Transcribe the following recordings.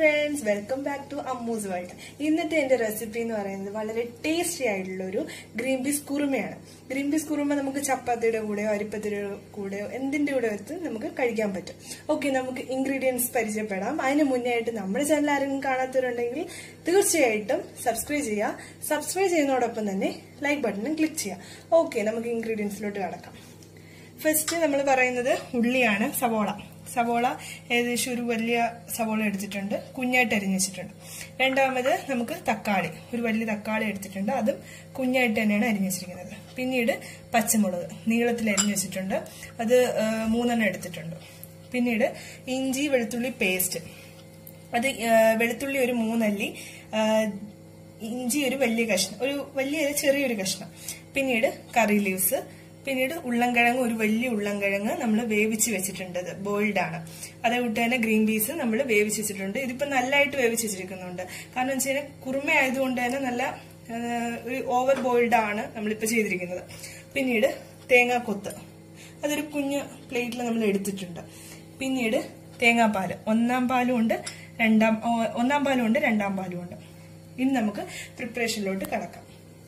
friends welcome back to Ammu's world ഇന്നത്തെ എന്റെ recipe എന്ന് പറയുന്നത് വളരെ ടേസ്റ്റി ആയിട്ടുള്ള ഒരു ഗ്രീൻ പീസ് കുറുമയാണ് ഗ്രീൻ പീസ് കുറുമ നമുക്ക് ചപ്പാത്തിയുടെ കൂടെയോ അരിപ്പത്തിയുടെ കൂടെയോ എന്തിന്റെ കൂടെ വെച്ച് നമുക്ക് കഴിക്കാൻ പറ്റും ഓക്കെ നമുക്ക് ഇൻഗ്രീഡിയൻസ് പരിചയപ്പെടാം അതിന് മുന്നേ ആയിട്ട് നമ്മുടെ ചാനൽ ആരെങ്കിലും കാണാത്തവരുണ്ടെങ്കിൽ തീർച്ചയായിട്ടും സബ്സ്ക്രൈബ് ചെയ്യുക സബ്സ്ക്രൈബ് ചെയ്യുന്നതോടൊപ്പം തന്നെ ലൈക്ക് ബട്ടണും ക്ലിക്ക് ചെയ്യുക ഓക്കെ നമുക്ക് ഇൻഗ്രീഡിയൻസിലോട്ട് കടക്കാം ഫസ്റ്റ് നമ്മൾ പറയുന്നത് ഉള്ളിയാണ് സവോള സവോള ഏകദേശം ഒരു വലിയ സവോള എടുത്തിട്ടുണ്ട് കുഞ്ഞായിട്ട് അരിഞ്ഞ് വെച്ചിട്ടുണ്ട് രണ്ടാമത് നമുക്ക് തക്കാളി ഒരു വലിയ തക്കാളി എടുത്തിട്ടുണ്ട് അതും കുഞ്ഞായിട്ട് തന്നെയാണ് അരിഞ്ഞ് വെച്ചിരിക്കുന്നത് പിന്നീട് പച്ചമുളക് നീളത്തിൽ അരിഞ്ഞ് വെച്ചിട്ടുണ്ട് അത് ആ, മൂന്നെണ്ണം എടുത്തിട്ടുണ്ട് പിന്നീട് ഇഞ്ചി വെളുത്തുള്ളി പേസ്റ്റ് അത് ആ, വെളുത്തുള്ളി ഒരു മൂന്നല്ലി ആ, ഇഞ്ചി ഒരു വലിയ കഷ്ണം ഒരു വലിയ ചെറിയൊരു കഷ്ണം പിന്നീട് കറി ലീവ്സ് പിന്നീട് ഉള്ളംകിഴങ്ങ് ഒരു വലിയ ഉള്ളംകിഴങ്ങ് നമ്മൾ വേവിച്ച് വെച്ചിട്ടുണ്ട് ബോയിൽഡ് ആണ് അതേകൂട്ട് തന്നെ ഗ്രീൻ പീസ് നമ്മൾ വേവിച്ച് വെച്ചിട്ടുണ്ട് ഇതിപ്പോ നല്ലതായിട്ട് വേവിച്ച് വെച്ചിരിക്കുന്നുണ്ട് കാരണം വെച്ച് കഴിഞ്ഞാൽ കുറുമ ആയതുകൊണ്ട് തന്നെ നല്ല ആ, ഒരു ഓവർ ബോയിൽഡ് ആണ് നമ്മളിപ്പോൾ ചെയ്തിരിക്കുന്നത് പിന്നീട് തേങ്ങാക്കൊത്ത് അതൊരു കുഞ്ഞ് പ്ലേറ്റിൽ നമ്മൾ എടുത്തിട്ടുണ്ട് പിന്നീട് തേങ്ങാപ്പാല് ഒന്നാം പാലും ഉണ്ട് രണ്ടാം ഓ- ഒന്നാം പാലും ഉണ്ട് രണ്ടാം പാലും ഉണ്ട് ഇനി നമുക്ക് പ്രിപ്പറേഷനിലോട്ട് കടക്കാം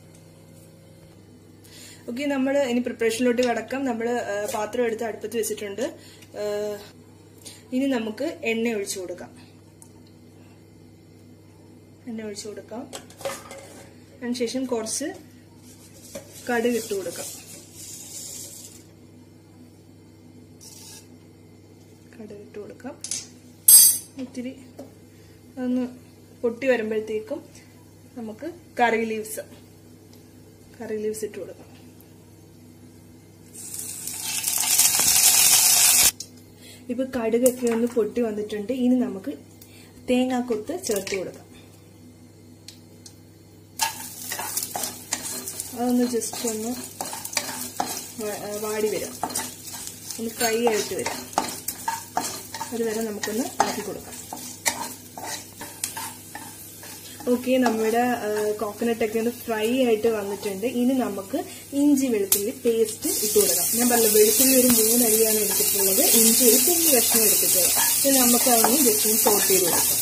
ഓക്കെ നമ്മൾ ഇനി പ്രിപ്പറേഷനിലോട്ട് കടക്കാം നമ്മൾ പാത്രം എടുത്ത് അടുപ്പത്ത് വെച്ചിട്ടുണ്ട് ആ, ഇനി നമുക്ക് എണ്ണ ഒഴിച്ചു കൊടുക്കാം എണ്ണ ഒഴിച്ചു കൊടുക്കാം അതിനുശേഷം കുറച്ച് കടുക് ഇട്ട് കൊടുക്കാം കടുക് ഇട്ട് കൊടുക്കാം ഇത്തിരി ഒന്ന് പൊട്ടി വരുമ്പോഴത്തേക്കും നമുക്ക് കറി ലീവ്സ് കറി ലീവ്സ് ഇട്ട് കൊടുക്കാം ഇപ്പൊ കടുകൊക്കെ ഒന്ന് പൊട്ടി വന്നിട്ടുണ്ട് ഇനി നമുക്ക് തേങ്ങാക്കൊത്ത് ചേർത്ത് കൊടുക്കാം അതൊന്ന് ജസ്റ്റ് ഒന്ന് വ- ആ, വാടി വരും ഒന്ന് ഫ്രൈ ആയിട്ട് വരും അതുവരെ നമുക്കൊന്ന് ആക്കി കൊടുക്കാം ഓക്കെ നമ്മുടെ കോക്കനട്ട് ഒക്കെ ഒന്ന് ഫ്രൈ ആയിട്ട് വന്നിട്ടുണ്ട് ഇനി നമുക്ക് ഇഞ്ചി വെളുത്തുള്ളി പേസ്റ്റ് ഇട്ട് കൊടുക്കാം ഞാൻ പറഞ്ഞു വെളുത്തുള്ളി ഒരു മൂന്നരിയാണ് എടുത്തിട്ടുള്ളത് ഇഞ്ചി ഒരു കുഞ്ഞു കഷ്ണം എടുത്തിട്ടുള്ളത് ഇനി നമുക്ക് അതൊന്ന് ജസ്റ്റ് ഒന്ന് സോട്ട് ചെയ്ത് കൊടുക്കാം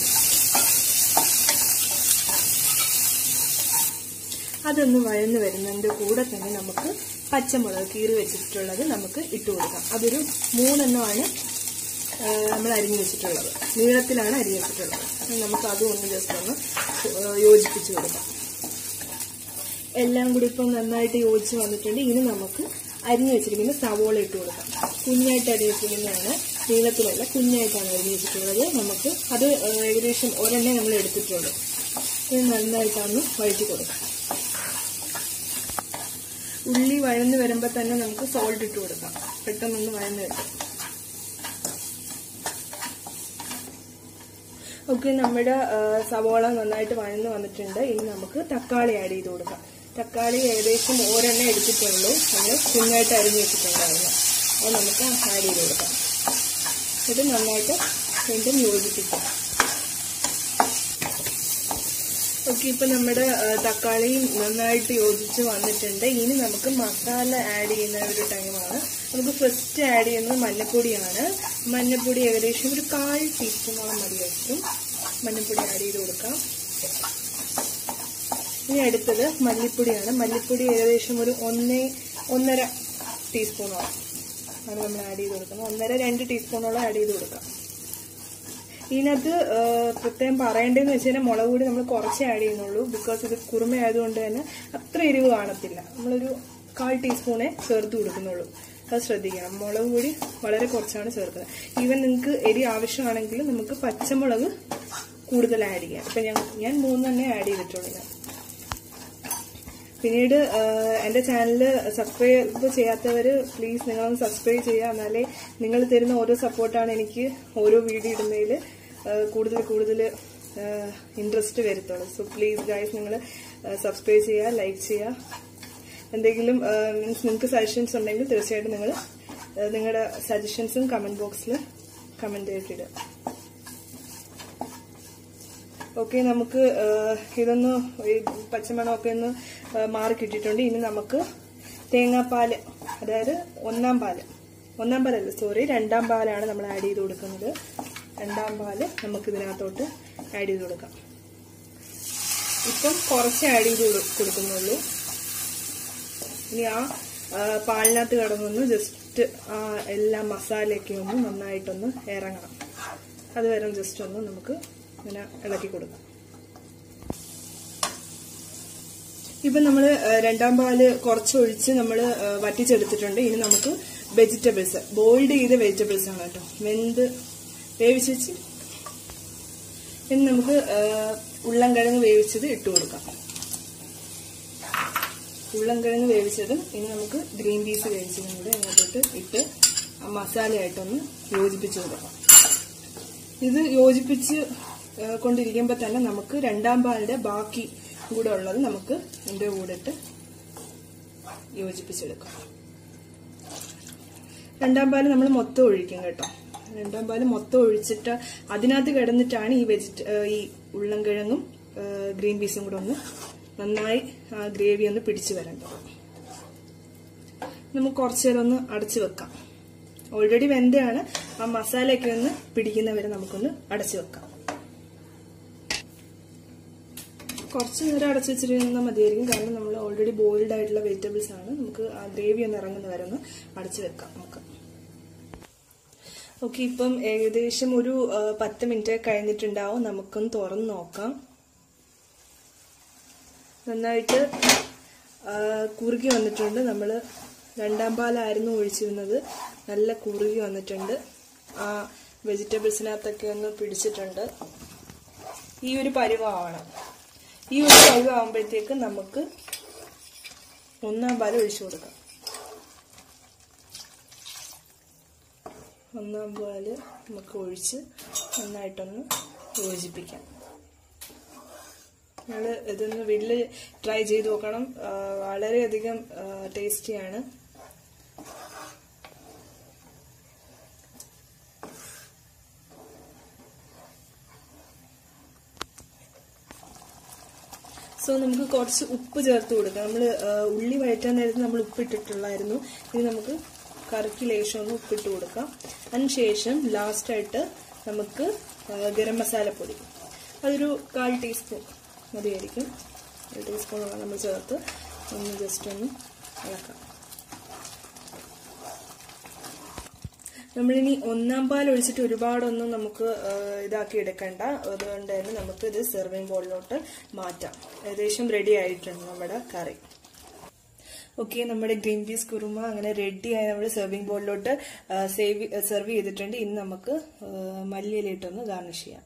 അതൊന്ന് വഴന്ന് വരുന്നതിന്റെ കൂടെ തന്നെ നമുക്ക് പച്ചമുളക് കീറി വെച്ചിട്ടുള്ളത് നമുക്ക് ഇട്ട് കൊടുക്കാം അതൊരു മൂന്നെണ്ണമാണ് ആ, നമ്മൾ അരിഞ്ഞു വെച്ചിട്ടുള്ളത് നീളത്തിലാണ് അരിഞ്ഞു വെച്ചിട്ടുള്ളത് ഇനി നമുക്ക് അതും ഒന്ന് ജസ്റ്റ് ഒന്ന് ആ, യോജിപ്പിച്ച് കൊടുക്കാം എല്ലാം കൂടി ഇപ്പം നന്നായിട്ട് യോജിച്ച് വന്നിട്ടുണ്ട് ഇനി നമുക്ക് അരിഞ്ഞു വെച്ചിരിക്കുന്ന സവോള ഇട്ട് കൊടുക്കാം കുഞ്ഞായിട്ട് അരിഞ്ഞു വെച്ചിരിക്കുന്നതാണ് നീളത്തിലല്ല കുഞ്ഞായിട്ടാണ് അരിഞ്ഞു വെച്ചിട്ടുള്ളത് നമുക്ക് അത് ആ, ഏകദേശം ഒരെണ്ണേ നമ്മൾ എടുത്തിട്ടുള്ളൂ ഇത് നന്നായിട്ടൊന്ന് വഴറ്റി കൊടുക്കാം ഉള്ളി വഴന്ന് വരുമ്പോൾ തന്നെ നമുക്ക് സോൾട്ട് ഇട്ട് കൊടുക്കാം പെട്ടെന്നൊന്ന് വഴന്ന് കിട്ടും ഓക്കെ നമ്മുടെ ആ, സവോള നന്നായിട്ട് വഴന്ന് വന്നിട്ടുണ്ട് ഇനി നമുക്ക് തക്കാളി ആഡ് ചെയ്ത് കൊടുക്കാം തക്കാളി ഏകദേശം ഒരെണ്ണം എടുത്തിട്ടുള്ളൂ നമ്മൾ കുഞ്ഞായിട്ട് അരിഞ്ഞ് വെച്ചിട്ടുണ്ടായിരുന്നു അത് നമുക്ക് ആഡ് ചെയ്ത് കൊടുക്കാം ഇത് നന്നായിട്ട് വീണ്ടും യോജിപ്പിക്കാം ഓക്കെ ഇപ്പൊ നമ്മുടെ ആ, തക്കാളിയും നന്നായിട്ട് യോജിച്ച് വന്നിട്ടുണ്ട് ഇനി നമുക്ക് മസാല ആഡ് ചെയ്യുന്ന ഒരു ടൈമാണ് നമുക്ക് ഫസ്റ്റ് ആഡ് ചെയ്യുന്നത് മഞ്ഞപ്പൊടിയാണ് മഞ്ഞപ്പൊടി ഏകദേശം ഒരു കാൽ ടീസ്പൂണോളം മതിയായിരിക്കും മഞ്ഞപ്പൊടി ആഡ് ചെയ്ത് കൊടുക്കാം ഇനി അടുത്തത് മല്ലിപ്പൊടിയാണ് മല്ലിപ്പൊടി ഏകദേശം ഒരു ഒന്നേ ഒന്നര ടീസ്പൂണോളം ആണ് നമ്മൾ ആഡ് ചെയ്ത് കൊടുക്കുന്നത് ഒന്നര രണ്ട് ടീസ്പൂണോളം ആഡ് ചെയ്ത് കൊടുക്കാം ഇതിനകത്ത് ആ, പ്രത്യേകം പറയേണ്ടതെന്ന് വെച്ച് കഴിഞ്ഞാൽ മുളക് പൊടി നമ്മൾ കുറച്ചേ ആഡ് ചെയ്യുന്നുള്ളൂ ബിക്കോസ് ഇത് കുറുമ ആയതുകൊണ്ട് തന്നെ അത്ര എരിവ് കാണത്തില്ല നമ്മളൊരു കാൽ ടീസ്പൂണേ ചേർത്ത് കൊടുക്കുന്നുള്ളൂ അത് ശ്രദ്ധിക്കണം മുളക് പൊടി വളരെ കുറച്ചാണ് ചേർക്കുന്നത് ഈവൻ നിങ്ങൾക്ക് എരി ആവശ്യമാണെങ്കിൽ നമുക്ക് പച്ചമുളക് കൂടുതൽ ആഡ് ചെയ്യാം ഇപ്പം ഞാൻ ഞാൻ മൂന്നെണ്ണേ ആഡ് ചെയ്തിട്ടുള്ളൂ ഞാൻ പിന്നീട് ആഹ്, എന്റെ ചാനൽ സബ്സ്ക്രൈബ് ചെയ്യാത്തവർ പ്ലീസ് നിങ്ങളൊന്ന് സബ്സ്ക്രൈബ് ചെയ്യുക എന്നാലേ നിങ്ങൾ തരുന്ന ഓരോ സപ്പോർട്ടാണ് എനിക്ക് ഓരോ വീഡിയോ ഇടുന്നതിൽ കൂടുതൽ കൂടുതൽ ഇൻട്രസ്റ്റ് വരുത്തുള്ളൂ സോ പ്ലീസ് ഗൈസ് നിങ്ങൾ സബ്സ്ക്രൈബ് ചെയ്യുക ലൈക്ക് ചെയ്യുക എന്തെങ്കിലും മീൻസ് നിങ്ങൾക്ക് സജഷൻസ് ഉണ്ടെങ്കിൽ തീർച്ചയായിട്ടും നിങ്ങൾ നിങ്ങളുടെ സജഷൻസും കമന്റ് ബോക്സിൽ കമന്റ് ചെയ്തിട്ടിടുക ഓക്കെ നമുക്ക് ആ, ഇതൊന്ന് ഈ പച്ചമണമൊക്കെ ഒന്ന് ആ, മാറി കിട്ടിയിട്ടുണ്ട് ഇനി നമുക്ക് തേങ്ങാപ്പാല് അതായത് ഒന്നാം പാല് ഒന്നാം പാലല്ല സോറി രണ്ടാം പാലാണ് നമ്മൾ ആഡ് ചെയ്ത് കൊടുക്കുന്നത് രണ്ടാം പാല് നമുക്ക് ഇതിനകത്തോട്ട് ആഡ് ചെയ്ത് കൊടുക്കാം ഇപ്പം കുറച്ച് ആഡ് ചെയ്ത് കൊടു- കൊടുക്കുന്നുള്ളൂ ഇനി ആ ആ, പാലിനകത്ത് കിടന്നൊന്ന് ജസ്റ്റ് ആ എല്ലാ മസാലയൊക്കെ ഒന്ന് നന്നായിട്ടൊന്ന് ഇറങ്ങണം അതുവരെ ജസ്റ്റ് ഒന്ന് നമുക്ക് ഇങ്ങനെ ഇളക്കി കൊടുക്കാം ഇപ്പൊ നമ്മൾ രണ്ടാം പാല് കുറച്ച് ഒഴിച്ച് നമ്മൾ വറ്റിച്ചെടുത്തിട്ടുണ്ട് ഇനി നമുക്ക് വെജിറ്റബിൾസ് ബോയിൽഡ് ചെയ്ത വെജിറ്റബിൾസ് ആണ് കേട്ടോ വെന്ത് വേവിച്ച് വെച്ച് ഇനി നമുക്ക് ആ, ഉരുളൻകിഴങ്ങ് വേവിച്ചത് ഇട്ട് കൊടുക്കാം ഉരുളൻകിഴങ്ങ് വേവിച്ചതും ഇനി നമുക്ക് ഗ്രീൻ പീസ് വേവിച്ചതും കൂടെ അതിനകത്തോട്ട് ഇട്ട് ആ മസാലയായിട്ടൊന്ന് യോജിപ്പിച്ച് കൊടുക്കാം ഇത് യോജിപ്പിച്ച് ആ, കൊണ്ടിരിക്കുമ്പോൾ തന്നെ നമുക്ക് രണ്ടാം പാലിന്റെ ബാക്കി കൂടെ ഉള്ളത് നമുക്ക് ഇതിന്റെ കൂടെ ഇട്ട് യോജിപ്പിച്ചെടുക്കാം രണ്ടാം പാല് നമ്മൾ മൊത്തം ഒഴിക്കും കേട്ടോ രണ്ടാം പാല് മൊത്തം ഒഴിച്ചിട്ട് അതിനകത്ത് കിടന്നിട്ടാണ് ഈ വെജിറ്റ ഈ ഉരുളൻകിഴങ്ങും ആ, ഗ്രീൻ പീസും കൂടെ ഒന്ന് നന്നായി ആ ഗ്രേവി ഒന്ന് പിടിച്ചു വരേണ്ടത് നമുക്ക് കുറച്ചു നേരം ഒന്ന് അടച്ചു വെക്കാം ഓൾറെഡി വെന്തയാണ് ആ മസാലയൊക്കെ ഒന്ന് പിടിക്കുന്നവരെ നമുക്കൊന്ന് അടച്ചു വെക്കാം കുറച്ച് നേരം അടച്ചു വെച്ചിരുന്നാൽ മതിയായിരിക്കും കാരണം നമ്മൾ ഓൾറെഡി ബോയിൽഡ് ആയിട്ടുള്ള വെജിറ്റബിൾസ് ആണ് നമുക്ക് ആ ഗ്രേവി ഒന്ന് ഇറങ്ങുന്ന വരെ ഒന്ന് അടച്ചു വെക്കാം നമുക്ക് ഓക്കെ ഇപ്പം ഏകദേശം ഒരു ആ, പത്ത് മിനിറ്റ് കഴിഞ്ഞിട്ടുണ്ടാവും നമുക്കൊന്ന് തുറന്ന് നോക്കാം നന്നായിട്ട് ആ, കുറുകി വന്നിട്ടുണ്ട് നമ്മൾ രണ്ടാം പാലായിരുന്നു ഒഴിച്ചിരുന്നത് നല്ല കുറുകി വന്നിട്ടുണ്ട് ആ വെജിറ്റബിൾസിനകത്തൊക്കെ ഒന്ന് പിടിച്ചിട്ടുണ്ട് ഈ ഒരു പരുവമാണ് ഈ ഒരു പരുവാകുമ്പോഴത്തേക്ക് നമുക്ക് ഒന്നാം പാൽ ഒഴിച്ചു കൊടുക്കാം ഒന്നാം പാല് നമുക്ക് ഒഴിച്ച് നന്നായിട്ടൊന്ന് യോജിപ്പിക്കാം നിങ്ങൾ ഇതൊന്ന് വീട്ടിൽ ട്രൈ ചെയ്ത് നോക്കണം ആ, വളരെയധികം ടേസ്റ്റിയാണ് സോ നമുക്ക് കുറച്ച് ഉപ്പ് ചേർത്ത് കൊടുക്കാം നമ്മൾ ഉള്ളി വഴറ്റാൻ നേരത്ത് നമ്മൾ ഉപ്പ് ഇട്ടിട്ടുള്ളായിരുന്നു ഇനി നമുക്ക് കറിക്ക് ലേശം ഒന്ന് ഉപ്പിട്ട് കൊടുക്കാം അതിനുശേഷം ലാസ്റ്റായിട്ട് നമുക്ക് ആ, ഗരം മസാലപ്പൊടി അതൊരു കാൽ ടീസ്പൂൺ മതിയായിരിക്കും ഒരു ടീസ്പൂണോളം നമ്മൾ ചേർത്ത് ഒന്ന് ജസ്റ്റ് ഒന്ന് ഇളക്കാം നമ്മളിനി ഒന്നാം പാൽ ഒഴിച്ചിട്ട് ഒരുപാടൊന്നും നമുക്ക് ആ, ഇതാക്കി എടുക്കണ്ട അതുകൊണ്ട് തന്നെ നമുക്ക് ഇത് സെർവിങ് ബോളിലോട്ട് മാറ്റാം ഏകദേശം റെഡി ആയിട്ടുണ്ട് നമ്മുടെ കറി ഓക്കെ നമ്മുടെ ഗ്രീൻ പീസ് കുറുമ അങ്ങനെ റെഡിയായി നമ്മൾ സെർവിങ് ബോളിലോട്ട് സേവ് സെർവ് ചെയ്തിട്ടുണ്ട് ഇനി നമുക്ക് ആ, മല്ലിയിലിട്ടൊന്ന് ഗാർണിഷ് ചെയ്യാം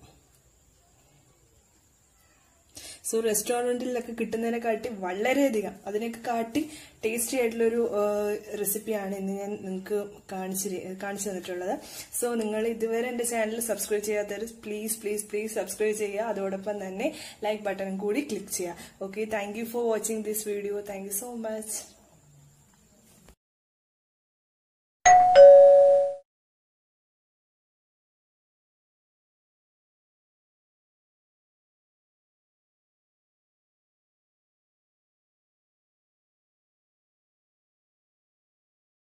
സോ റെസ്റ്റോറൻറ്റിലൊക്കെ കിട്ടുന്നതിനെ കാട്ടി വളരെയധികം അതിനൊക്കെ കാട്ടി ടേസ്റ്റി ആയിട്ടുള്ളൊരു റെസിപ്പിയാണ് ഇന്ന് ഞാൻ നിങ്ങൾക്ക് കാണിച്ചു കാണിച്ചു തന്നിട്ടുള്ളത് സോ നിങ്ങൾ ഇതുവരെ എൻ്റെ ചാനൽ സബ്സ്ക്രൈബ് ചെയ്യാത്തവർ പ്ലീസ് പ്ലീസ് പ്ലീസ് സബ്സ്ക്രൈബ് ചെയ്യുക അതോടൊപ്പം തന്നെ ലൈക്ക് ബട്ടൺ കൂടി ക്ലിക്ക് ചെയ്യുക okay thank you for watching this video thank you so much